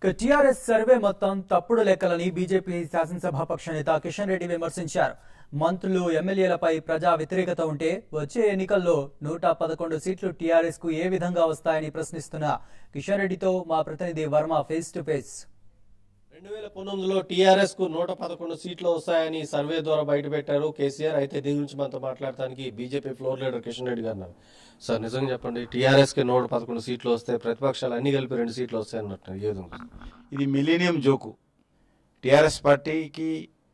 ఇక TRS survey మొత్తం తప్పుడు లెక్కలని బీజేపీ శాసనసభాపక్ష నేత కిషన్ రెడ్డి విమర్శించారు మంత్రులు ఎమ్మెల్యేలపై ప్రజా వ్యతిరేకత ఉంటే వచ్చే ఎన్నికల్లో నూట పదకొండు సీట్లు టీఆర్ఎస్ కు ఏ విధంగా వస్తాయని ప్రశ్నిస్తున్న కిషన్ రెడ్డితో మా ప్రతినిధి వర్మ ఫేస్ టు ఫేస్ రెండు వేల పంతొమ్మిదిలో టీఆర్ఎస్ కు నూట పదకొండు సీట్లు వస్తాయని సర్వే ద్వారా బయటపెట్టారు కేసీఆర్ అయితే దీని గురించి మనతో మాట్లాడటానికి BJP floor leader Kishan Reddy garu ఉన్నారు. సార్ నిజంగా చెప్పండి టీఆర్ఎస్ కి నూట పదకొండు సీట్లు వస్తాయి ప్రతిపక్షాలు అన్ని కలిపి రెండు సీట్లు వస్తాయి అన్నట్టు ఏ విధంగా ఇది మిలీనియం జోకు టీఆర్ఎస్ పార్టీకి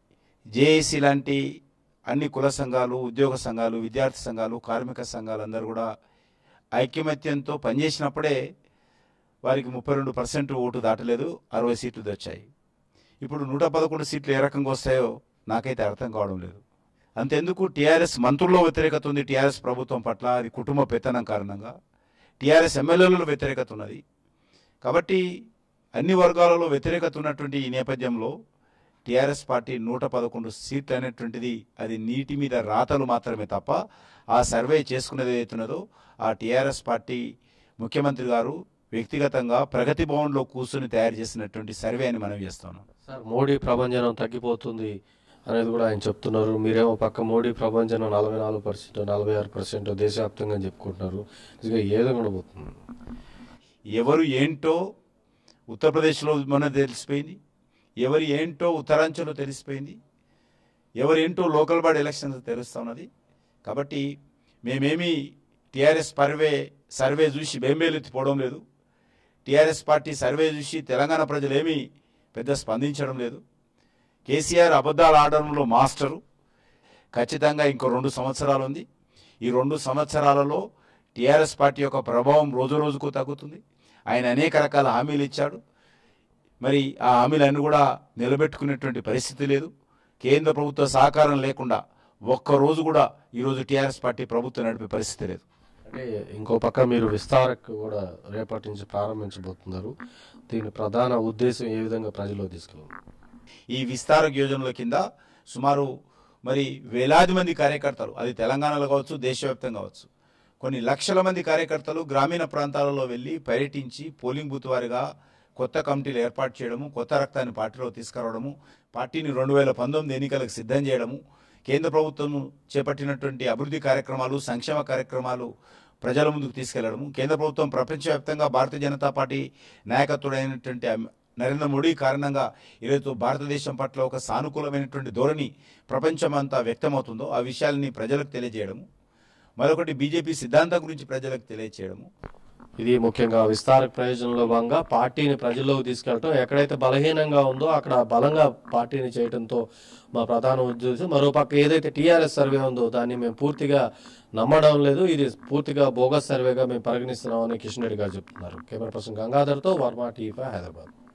జేఏసీ లాంటి అన్ని కుల సంఘాలు ఉద్యోగ సంఘాలు విద్యార్థి సంఘాలు కార్మిక సంఘాలు అందరూ కూడా ఐక్యమత్యంతో పనిచేసినప్పుడే వారికి ముప్పై రెండు పర్సెంట్ ఓటు దాటలేదు అరవై సీట్లు వచ్చాయి ఇప్పుడు నూట పదకొండు సీట్లు ఏ రకంగా వస్తాయో నాకైతే అర్థం కావడం లేదు అంతెందుకు టీఆర్ఎస్ మంత్రుల్లో వ్యతిరేకత ఉంది టీఆర్ఎస్ ప్రభుత్వం పట్ల అది కుటుంబ పెత్తనం కారణంగా టీఆర్ఎస్ ఎమ్మెల్యేలలో వ్యతిరేకత ఉన్నది కాబట్టి అన్ని వర్గాలలో వ్యతిరేకత ఉన్నటువంటి ఈ నేపథ్యంలో టీఆర్ఎస్ పార్టీ నూట పదకొండు సీట్లు అనేటువంటిది అది నీటి మీద రాతలు మాత్రమే తప్ప ఆ సర్వే చేసుకునేది ఏదైతున్నదో ఆ టీఆర్ఎస్ పార్టీ ముఖ్యమంత్రి గారు వ్యక్తిగతంగా ప్రగతి భవన్లో కూర్చుని తయారు చేసినటువంటి సర్వే అని మనం చేస్తున్నాం సార్ మోడీ ప్రభంజనం తగ్గిపోతుంది అనేది కూడా ఆయన చెప్తున్నారు మీరేమో పక్క మోడీ ప్రభంజనం నలభై నాలుగు పర్సెంట్ నలభై ఆరు పర్సెంట్ దేశవ్యాప్తంగా చెప్పుకుంటున్నారు నిజంగా ఏ విధంగా ఉండబోతుంది ఎవరు ఏంటో ఉత్తరప్రదేశ్లో మొన్న తెలిసిపోయింది ఎవరు ఏంటో ఉత్తరాంచల్లో తెలిసిపోయింది ఎవరు ఏంటో లోకల్ బాడీ ఎలక్షన్స్ తెలుస్తా ఉన్నది కాబట్టి మేమేమి టీఆర్ఎస్ సర్వే సర్వే చూసి బెంబేలెత్తిపోవడం లేదు టీఆర్ఎస్ పార్టీ సర్వే చూసి తెలంగాణ ప్రజలు ఏమీ పెద్ద స్పందించడం లేదు కేసీఆర్ అబద్ధాలు ఆడడంలో మాస్టరు ఖచ్చితంగా ఇంకో రెండు సంవత్సరాలు ఉంది ఈ రెండు సంవత్సరాలలో టీఆర్ఎస్ పార్టీ యొక్క ప్రభావం రోజు రోజుకు తగ్గుతుంది ఆయన అనేక రకాల హామీలు ఇచ్చాడు మరి ఆ హామీలన్నీ కూడా నిలబెట్టుకునేటువంటి పరిస్థితి లేదు కేంద్ర ప్రభుత్వ సహకారం లేకుండా ఒక్క రోజు కూడా ఈరోజు టీఆర్ఎస్ పార్టీ ప్రభుత్వం నడిపే పరిస్థితి లేదు అంటే ఇంకో పక్క మీరు విస్తారక్ కూడా రేపటి నుంచి ప్రారంభించబోతున్నారు దీని ప్రధాన ఉద్దేశం ఏ విధంగా ప్రజల్లో తీసుకెళ్ళాలి ఈ విస్తార యోజనల కింద సుమారు మరి వేలాది మంది కార్యకర్తలు అది తెలంగాణలో కావచ్చు దేశవ్యాప్తంగా కావచ్చు కొన్ని లక్షల మంది కార్యకర్తలు గ్రామీణ ప్రాంతాలలో వెళ్ళి పర్యటించి పోలింగ్ బూత్ వారిగా కొత్త కమిటీలు ఏర్పాటు చేయడము కొత్త రక్తాన్ని పార్టీలో తీసుకురావడము పార్టీని రెండు వేల పంతొమ్మిది ఎన్నికలకు సిద్ధం చేయడము కేంద్ర ప్రభుత్వం చేపట్టినటువంటి అభివృద్ధి కార్యక్రమాలు సంక్షేమ కార్యక్రమాలు ప్రజల ముందుకు తీసుకెళ్లడము కేంద్ర ప్రభుత్వం ప్రపంచవ్యాప్తంగా భారతీయ జనతా పార్టీ నాయకత్వుడైనటువంటి అమ్- నరేంద్ర మోడీ కారణంగా ఈరోజు భారతదేశం పట్ల ఒక సానుకూలమైనటువంటి ధోరణి ప్రపంచమంతా వ్యక్తమవుతుందో ఆ విషయాల్ని ప్రజలకు తెలియజేయడము మరొకటి బీజేపీ సిద్ధాంతం గురించి ప్రజలకు తెలియజేయడము ఇది ముఖ్యంగా విస్తారక ప్రయోజనంలో భాగంగా పార్టీని ప్రజల్లోకి తీసుకెళ్ళటం ఎక్కడైతే బలహీనంగా ఉందో అక్కడ బలంగా పార్టీని చేయడంతో మా ప్రధాన ఉద్దేశం మరోపక్క ఏదైతే టీఆర్ఎస్ సర్వే ఉందో దాన్ని మేము పూర్తిగా నమ్మడం లేదు ఇది పూర్తిగా బోగస్ సర్వేగా మేము పరిగణిస్తున్నామని కిషన్ రెడ్డి గారు చెప్తున్నారు కెమెరా పర్సన్ గంగాధర్తో వర్మ టీఫా హైదరాబాద్